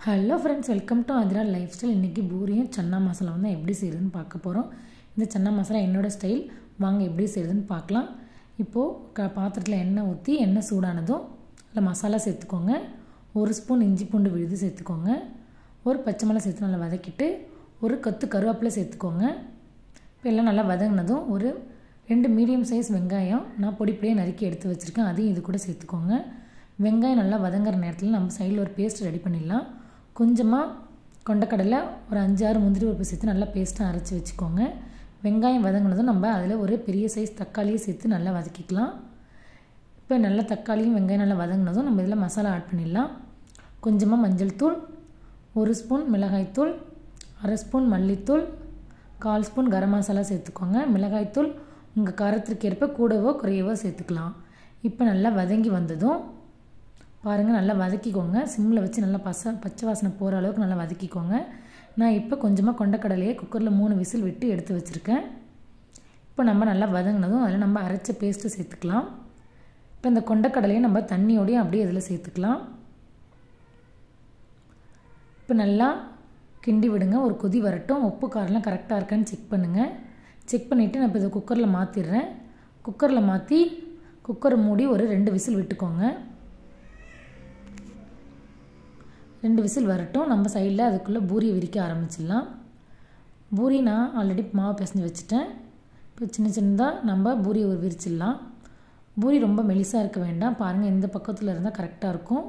hello friends welcome to Athira lifestyle இன்றைக்கி பூரியும் சன்னா மசாலா வந்து எப்படி செய்யுதுன்னு பார்க்க போகிறோம் இந்த சன்னா மசாலா என்னோடய ஸ்டைல் வாங்க எப்படி செய்யுதுன்னு பார்க்கலாம் இப்போது க பாத்திரத்தில் எண்ணெய் ஊற்றி எண்ணெய் சூடானதும் அதில் மசாலா சேர்த்துக்கோங்க ஒரு ஸ்பூன் இஞ்சி பூண்டு விழுது சேர்த்துக்கோங்க ஒரு பச்சை மிளகா சேர்த்து நல்லா வதக்கிட்டு ஒரு கொத்து கருவேப்பிலை சேர்த்துக்கோங்க இப்போ எல்லாம் நல்லா வதங்கினதும் ஒரு ரெண்டு மீடியம் சைஸ் வெங்காயம் நான் பொடி பொடியாக நறுக்கி எடுத்து வச்சுருக்கேன் அதையும் இது கூட சேர்த்துக்கோங்க வெங்காயம் நல்லா வதங்குற நேரத்தில் நம்ம சைடில் ஒரு பேஸ்ட் ரெடி பண்ணிடலாம் கொஞ்சமாக கொண்டக்கடலை ஒரு அஞ்சாறு முந்திரி பருப்பு சேர்த்து நல்லா பேஸ்ட்டாக அரைச்சி வச்சுக்கோங்க வெங்காயம் வதங்கினதும் நம்ம அதில் ஒரு பெரிய சைஸ் தக்காளியை சேர்த்து நல்லா வதக்கிக்கலாம் இப்போ நல்லா தக்காளியும் வெங்காயம் நல்லா வதங்கினதும் நம்ம இதில் மசாலா ஆட் பண்ணிடலாம் கொஞ்சமாக மஞ்சள் தூள் ஒரு ஸ்பூன் மிளகாய்த்தூள் அரை ஸ்பூன் மல்லித்தூள் கால் ஸ்பூன் கரம் மசாலா சேர்த்துக்கோங்க மிளகாய்த்தூள் உங்கள் காரத்திற்கு ஏற்ப கூடவோ குறையவோ சேர்த்துக்கலாம் இப்போ நல்லா வதங்கி வந்ததும் பாருங்கள் நல்லா வதக்கிக்கோங்க சிம்மில் வச்சு நல்லா பச பச்சை வாசனை போகிற அளவுக்கு நல்லா வதக்கிக்கோங்க நான் இப்போ கொஞ்சமாக கொண்டக்கடலையே குக்கரில் மூணு விசில் விட்டு எடுத்து வச்சுருக்கேன் இப்போ நம்ம நல்லா வதங்கினதும் அதில் நம்ம அரைச்ச பேஸ்ட்டு சேர்த்துக்கலாம் இப்போ இந்த கொண்டக்கடலையை நம்ம தண்ணியோடையும் அப்படியே இதில் சேர்த்துக்கலாம் இப்போ நல்லா கிண்டி விடுங்க ஒரு கொதி வரட்டும் உப்பு காரெலாம் கரெக்டாக இருக்கான்னு செக் பண்ணுங்கள் செக் பண்ணிவிட்டு நான் இப்போ இதை குக்கரில் மாற்றிடுறேன் குக்கரில் மாற்றி குக்கரை மூடி ஒரு ரெண்டு விசில் விட்டுக்கோங்க ரெண்டு விசில் வரட்டும் நம்ம சைடில் அதுக்குள்ளே பூரியை விரிக்க ஆரம்பிச்சிடலாம் பூரி நான் ஆல்ரெடி மாவு பிசைஞ்சு வச்சுட்டேன் இப்போ சின்ன சின்னதாக நம்ம பூரியை ஒரு விரிச்சிடலாம் பூரி ரொம்ப மெலிசாக இருக்க வேண்டாம் பாருங்கள் இந்த பக்கத்தில் இருந்தால் கரெக்டாக இருக்கும்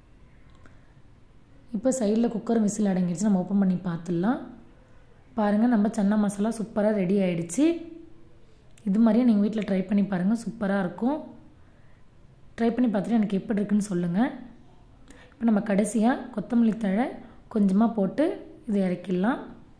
இப்போ சைடில் குக்கர் விசில் அடங்கிடுச்சு நம்ம ஓப்பன் பண்ணி பார்த்துடலாம் பாருங்கள் நம்ம சன்னா மசாலா சூப்பராக ரெடி ஆகிடுச்சு இது மாதிரியே நீங்கள் வீட்டில் ட்ரை பண்ணி பாருங்கள் சூப்பராக இருக்கும் ட்ரை பண்ணி பார்த்துட்டு எனக்கு எப்படி இருக்குன்னு சொல்லுங்கள் இப்போ நம்ம கடைசியாக கொத்தமல்லி தழை கொஞ்சமாக போட்டு இது இறக்கிடலாம்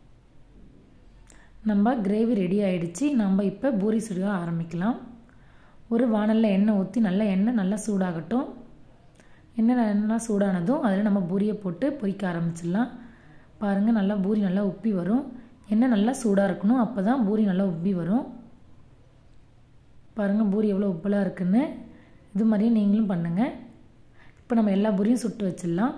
நம்ம கிரேவி ரெடி ஆகிடுச்சு நம்ம இப்போ பூரி சுடுக ஆரம்பிக்கலாம் ஒரு வானலில் எண்ணெய் ஊற்றி நல்லா எண்ணெய் நல்லா சூடாகட்டும் எண்ணெய் நல்லா சூடானதும் அதில் நம்ம பூரியை போட்டு பொரிக்க ஆரம்பிச்சிடலாம் பாருங்கள் நல்லா பூரி நல்லா உப்பி வரும் எண்ணெய் நல்லா சூடாக இருக்கணும் அப்போ தான் பூரி நல்லா உப்பி வரும் பாருங்கள் பூரி எவ்வளோ உப்பலாக இருக்குன்னு இது மாதிரியே நீங்களும் பண்ணுங்கள் இப்போ நம்ம எல்லா பூரியும் சுட்டு வச்சிடலாம்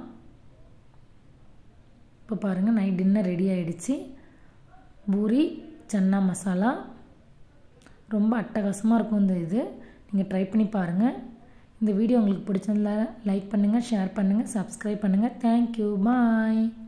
இப்போ பாருங்கள் நைட் டின்னர் ரெடி ஆகிடுச்சு பூரி சன்னா மசாலா ரொம்ப அட்டகாசமாக இருக்கும் இந்த இது நீங்கள் ட்ரை பண்ணி பாருங்கள் இந்த வீடியோ உங்களுக்கு பிடிச்சதில் லைக் பண்ணுங்கள் ஷேர் பண்ணுங்கள் சப்ஸ்கிரைப் பண்ணுங்கள் தேங்க்யூ பாய்